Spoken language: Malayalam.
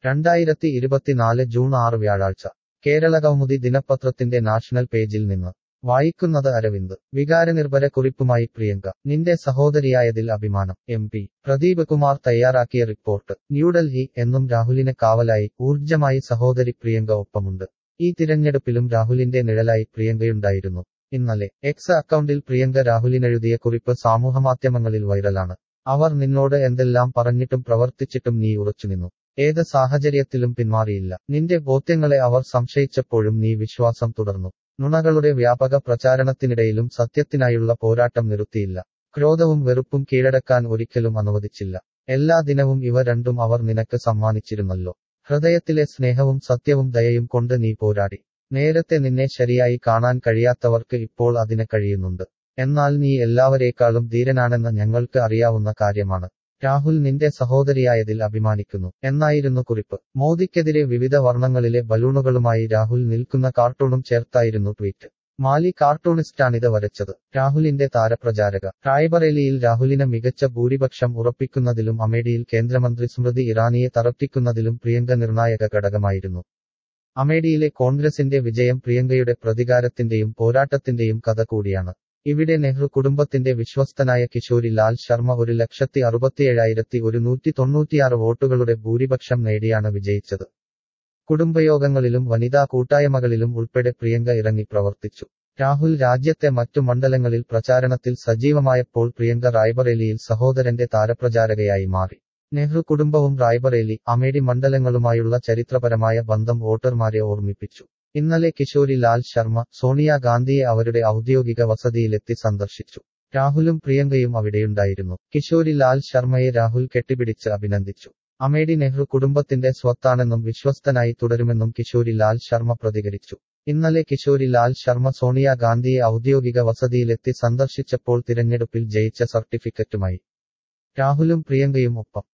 രണ്ടായിരത്തി ഇരുപത്തിനാല് ജൂൺ ആറ് വ്യാഴാഴ്ച കേരളകൗമുദി ദിനപത്രത്തിന്റെ നാഷണൽ പേജിൽ നിന്ന് വായിക്കുന്നത് അരവിന്ദ് വികാരനിർഭര കുറിപ്പുമായി പ്രിയങ്ക നിന്റെ സഹോദരിയായതിൽ അഭിമാനം എം പി പ്രദീപ് കുമാർ തയ്യാറാക്കിയ റിപ്പോർട്ട് ന്യൂഡൽഹി എന്നും രാഹുലിന് കാവലായി ഊർജ്ജമായി സഹോദരി പ്രിയങ്ക ഒപ്പമുണ്ട് ഈ തിരഞ്ഞെടുപ്പിലും രാഹുലിന്റെ നിഴലായി പ്രിയങ്കയുണ്ടായിരുന്നു ഇന്നലെ എക്സ് അക്കൗണ്ടിൽ പ്രിയങ്ക രാഹുലിനെഴുതിയ കുറിപ്പ് സമൂഹമാധ്യമങ്ങളിൽ വൈറലാണ് അവർ നിന്നോട് എന്തെല്ലാം പറഞ്ഞിട്ടും പ്രവർത്തിച്ചിട്ടും നീ ഉറച്ചുനിന്നു ഏത് സാഹചര്യത്തിലും പിന്മാറിയില്ല നിന്റെ ബോധ്യങ്ങളെ അവർ സംശയിച്ചപ്പോഴും നീ വിശ്വാസം തുടർന്നു നുണകളുടെ വ്യാപക പ്രചാരണത്തിനിടയിലും സത്യത്തിനായുള്ള പോരാട്ടം നിർത്തിയില്ല ക്രോധവും വെറുപ്പും കീഴടക്കാൻ ഒരിക്കലും അനുവദിച്ചില്ല എല്ലാ ദിനവും ഇവ രണ്ടും അവർ നിനക്ക് സമ്മാനിച്ചിരുന്നല്ലോ ഹൃദയത്തിലെ സ്നേഹവും സത്യവും ദയയും കൊണ്ട് നീ പോരാടി നേരത്തെ നിന്നെ ശരിയായി കാണാൻ കഴിയാത്തവർക്ക് ഇപ്പോൾ അതിന് കഴിയുന്നുണ്ട് എന്നാൽ നീ എല്ലാവരേക്കാളും ധീരനാണെന്ന് ഞങ്ങൾക്ക് അറിയാവുന്ന കാര്യമാണ് രാഹുൽ നിന്റെ സഹോദരിയായതിൽ അഭിമാനിക്കുന്നു എന്നായിരുന്നു കുറിപ്പ് മോദിക്കെതിരെ വിവിധ വർണ്ണങ്ങളിലെ ബലൂണുകളുമായി രാഹുൽ നിൽക്കുന്ന കാർട്ടൂണും ചേർത്തായിരുന്നു ട്വീറ്റ് മാലി കാർട്ടൂണിസ്റ്റാണിത് വരച്ചത് രാഹുലിന്റെ താരപ്രചാരക റായ്ബറേലിയിൽ രാഹുലിന് മികച്ച ഭൂരിപക്ഷം ഉറപ്പിക്കുന്നതിലും അമേഠിയിൽ കേന്ദ്രമന്ത്രി സ്മൃതി ഇറാനിയെ തറപ്പിക്കുന്നതിലും പ്രിയങ്ക നിർണായക ഘടകമായിരുന്നു അമേഠിയിലെ കോൺഗ്രസിന്റെ വിജയം പ്രിയങ്കയുടെ പ്രതികാരത്തിന്റെയും പോരാട്ടത്തിന്റെയും കഥ കൂടിയാണ് ഇവിടെ നെഹ്റു കുടുംബത്തിന്റെ വിശ്വസ്തനായ കിഷോരി ലാൽ ശർമ്മ ഒരു ലക്ഷത്തി അറുപത്തിയേഴായിരത്തി ഒരുന്നൂറ്റി തൊണ്ണൂറ്റിയാറ് വോട്ടുകളുടെ ഭൂരിപക്ഷം നേടിയാണ് വിജയിച്ചത് കുടുംബയോഗങ്ങളിലും വനിതാ കൂട്ടായ്മകളിലും ഉൾപ്പെടെ പ്രിയങ്ക ഇറങ്ങി പ്രവർത്തിച്ചു രാഹുൽ രാജ്യത്തെ മറ്റു മണ്ഡലങ്ങളിൽ പ്രചാരണത്തിൽ സജീവമായപ്പോൾ പ്രിയങ്ക റായ്ബറേലിയിൽ സഹോദരന്റെ താരപ്രചാരകയായി മാറി നെഹ്റു കുടുംബവും റായ്ബറേലി അമേഠി മണ്ഡലങ്ങളുമായുള്ള ചരിത്രപരമായ ബന്ധം വോട്ടർമാരെ ഓർമ്മിപ്പിച്ചു ഇന്നലെ കിഷോരി ലാൽ ശർമ്മ സോണിയാഗാന്ധിയെ അവരുടെ ഔദ്യോഗിക വസതിയിലെത്തി സന്ദർശിച്ചു രാഹുലും പ്രിയങ്കയും അവിടെയുണ്ടായിരുന്നു കിഷോരി ലാൽ ശർമ്മയെ രാഹുൽ കെട്ടിപ്പിടിച്ച് അഭിനന്ദിച്ചു അമേഠി നെഹ്റു കുടുംബത്തിന്റെ സ്വത്താണെന്നും വിശ്വസ്തനായി തുടരുമെന്നും കിഷോരി ലാൽ ശർമ്മ പ്രതികരിച്ചു ഇന്നലെ കിഷോരി ലാൽ ശർമ്മ സോണിയാഗാന്ധിയെ ഔദ്യോഗിക വസതിയിലെത്തി സന്ദർശിച്ചപ്പോൾ തിരഞ്ഞെടുപ്പിൽ ജയിച്ച സർട്ടിഫിക്കറ്റുമായി രാഹുലും പ്രിയങ്കയും ഒപ്പം